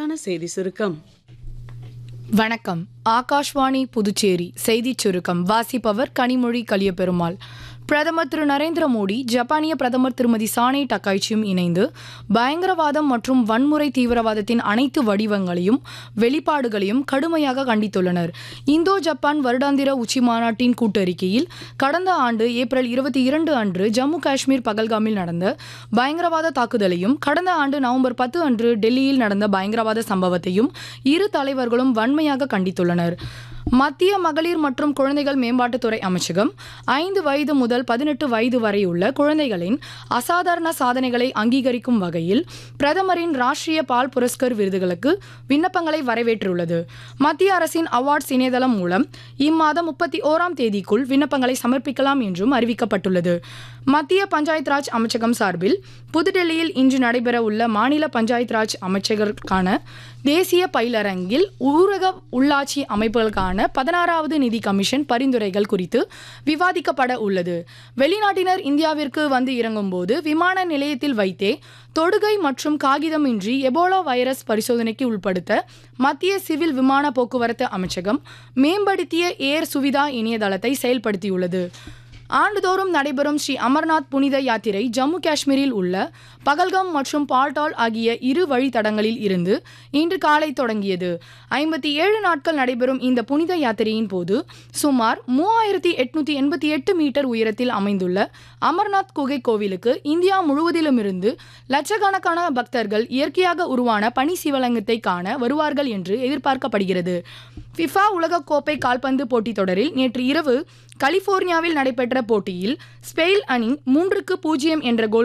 விரிவான செய்தி சுருக்கம் வணக்கம் ஆகாஷ்வாணி புதுச்சேரி செய்திச் சுருக்கம் வாசிப்பவர் கனிமொழி கலியபெருமாள் பிரதமர் திரு நரேந்திர மோடி ஜப்பானிய பிரதமர் திருமதி சானே டக்காய்ச்சியும் இணைந்து பயங்கரவாதம் மற்றும் வன்முறை தீவிரவாதத்தின் அனைத்து வடிவங்களையும் வெளிப்பாடுகளையும் கடுமையாக கண்டித்துள்ளனர் இந்தோ ஜப்பான் வருடாந்திர உச்சி மாநாட்டின் கூட்டறிக்கையில் கடந்த ஆண்டு ஏப்ரல் இருபத்தி இரண்டு அன்று ஜம்மு காஷ்மீர் பகல்காமில் நடந்த பயங்கரவாத தாக்குதலையும் கடந்த ஆண்டு நவம்பர் பத்து அன்று டெல்லியில் நடந்த பயங்கரவாத சம்பவத்தையும் இரு தலைவர்களும் வன்மையாக கண்டித்துள்ளனர் மத்திய மகளிர் மற்றும் குழந்தைகள் மேம்பாட்டுத்துறை அமைச்சகம் ஐந்து வயது முதல் பதினெட்டு வயது வரை உள்ள குழந்தைகளின் அசாதாரண சாதனைகளை அங்கீகரிக்கும் வகையில் பிரதமரின் ராஷ்டிரிய பால் புரஸ்கர் விருதுகளுக்கு விண்ணப்பங்களை வரவேற்றுள்ளது மத்திய அரசின் அவார்ட்ஸ் இணையதளம் மூலம் இம்மாதம் முப்பத்தி ஓராம் தேதிக்குள் விண்ணப்பங்களை சமர்ப்பிக்கலாம் என்றும் அறிவிக்கப்பட்டுள்ளது மத்திய பஞ்சாயத் ராஜ் அமைச்சகம் சார்பில் புதுடெல்லியில் இன்று நடைபெற உள்ள மாநில பஞ்சாயத் ராஜ் அமைச்சகருக்கான தேசிய பயிலரங்கில் ஊரக உள்ளாட்சி அமைப்புகளுக்கான பதினாறாவது நிதி கமிஷன் பரிந்துரைகள் குறித்து விவாதிக்கப்பட உள்ளது வெளிநாட்டினர் இந்தியாவிற்கு வந்து இறங்கும்போது விமான நிலையத்தில் வைத்தே தொடுகை மற்றும் காகிதமின்றி எபோலா வைரஸ் பரிசோதனைக்கு உட்படுத்த மத்திய சிவில் விமான போக்குவரத்து அமைச்சகம் மேம்படுத்திய ஏர் சுவிதா இணையதளத்தை செயல்படுத்தியுள்ளது ஆண்டுதோறும் நடைபெறும் ஸ்ரீ அமர்நாத் புனித யாத்திரை ஜம்மு காஷ்மீரில் உள்ள பகல்காம் மற்றும் பால்டால் ஆகிய இரு வழித்தடங்களில் இருந்து இன்று காலை தொடங்கியது ஐம்பத்தி ஏழு நாட்கள் நடைபெறும் இந்த புனித யாத்திரையின் போது சுமார் மூவாயிரத்தி எட்நூத்தி எண்பத்தி எட்டு மீட்டர் உயரத்தில் அமைந்துள்ள அமர்நாத் குகை கோவிலுக்கு இந்தியா முழுவதிலுமிருந்து லட்சக்கணக்கான பக்தர்கள் இயற்கையாக உருவான பனி சிவலிங்கத்தை காண வருவார்கள் என்று எதிர்பார்க்கப்படுகிறது ஃபிஃபா உலகக்கோப்பை கால்பந்து போட்டித் தொடரில் நேற்று இரவு கலிபோர்னியாவில் நடைபெற்ற போட்டியில் ஸ்பெயின் அணி மூன்றுக்கு பூஜ்ஜியம் என்ற கோல்